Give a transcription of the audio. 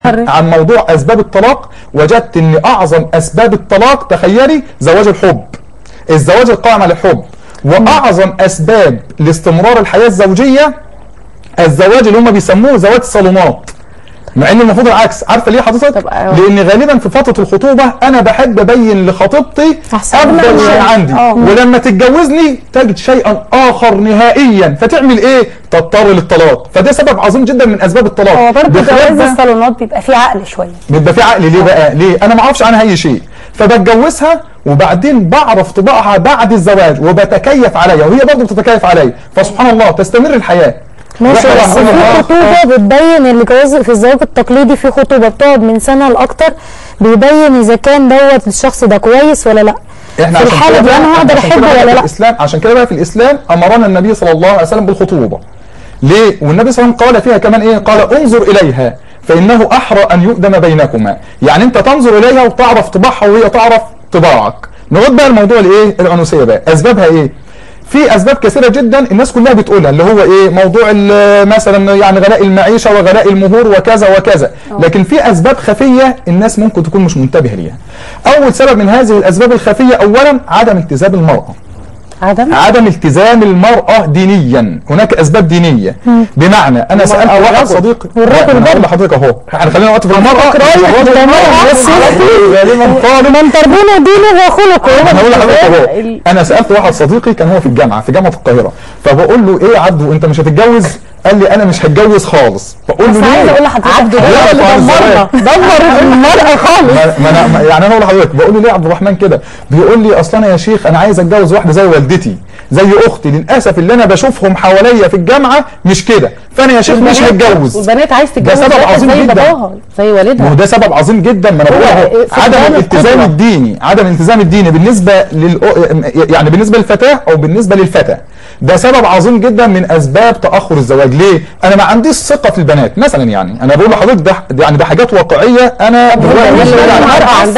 عن موضوع اسباب الطلاق وجدت ان اعظم اسباب الطلاق تخيلي زواج الحب الزواج القائم على الحب واعظم اسباب لاستمرار الحياه الزوجيه الزواج اللي هم بيسموه زواج الصالونات مع ان المفروض العكس عارفه ليه حضرتك طب أيوة. لان غالبا في فتره الخطوبه انا بحب ابين لخطيبتي أحسن. افضل أجمل شيء شيء. عندي آه. ولما تتجوزني تجد شيئا اخر نهائيا فتعمل ايه تضطر للطلاق فده سبب عظيم جدا من اسباب الطلاق هو برضه بخلاف جواز بقى- الصالونات بيبقى فيه عقل شويه بيبقى في عقل ليه بقى ليه انا ما اعرفش عنها اي شيء فبتجوزها وبعدين بعرف طباعها بعد الزواج وبتكيف عليها وهي برضه بتتكيف عليا فسبحان الله تستمر الحياه ماشي وإحنا بس بنقول في الله- خطوبه بتبين اللي جواز في الزواج التقليدي في خطوبه بتقعد من سنه لاكتر بيبين اذا كان دوت الشخص ده كويس ولا لا احنا في عشان الحاله كده دي بقى- انا هقدر عشان كده احبه بقى ولا في لا الاسلام عشان كده بقى في الاسلام امرنا النبي صلى الله عليه وسلم بالخطوبه ليه والنبي صلى الله عليه وسلم قال فيها كمان ايه قال انظر اليها فانه احرى ان يؤدم بينكما يعني انت تنظر اليها وتعرف طباعها وهي تعرف طباعك نرد بقى الموضوع الايه العنوسيه بقى اسبابها ايه في اسباب كثيره جدا الناس كلها بتقولها اللي هو ايه موضوع ال- مثلا يعني غلاء المعيشه وغلاء المهور وكذا وكذا لكن في اسباب خفيه الناس ممكن تكون مش منتبهه ليها اول سبب من هذه الاسباب الخفيه اولا عدم التزام المراه عدم عدم التزام المرأة دينيا هناك أسباب دينية بمعنى أنا سألت واحد والرجل. صديقي والرجل أنا هقول لحضرتك أهو احنا خلينا نوقف في المرأة رايح الرجل للمرأة بس غالبا خالص من تربون دينه وخلقه انا هقول لحضرتك اهو ال- انا سالت واحد صديقي كان هو في الجامعه في جامعه القاهره فبقول له ايه يا عبدو انت مش هتتجوز قال لي انا مش هتجوز خالص بقول له بس عايزه ليه اقول لحضرتك عبده حاجة. ده اللي دمرنا. دمر المرأة خالص ما ما انا ما- يعني انا اقول لحضرتك بقول له ليه يا عبد الرحمن كده بيقول لي اصل انا يا شيخ انا عايز اتجوز واحده زي والدتي زي اختي للاسف اللي انا بشوفهم حواليا في الجامعه مش كده فانا يا شيخ مش والبنات- هتجوز والبنات عايز تتجوز سبب واحد عظيم زي جدا. باباها زي ما هو والدها ده سبب عظيم جدا ما انا بقول هو اهو فقدان عدم الالتزام القدوة. الديني عدم الالتزام الديني بالنسبه لل يعني بالنسبه للفتاه او بالنسبه للفتى ده سبب عظيم جدا من اسباب تاخر الزواج ليه انا ما عنديش ثقه في البنات مثلا يعني انا بقول لحضرتك ده يعني ده حاجات واقعيه انا دلوقتي مش هي بعيد عن المرأة حاجة. عندها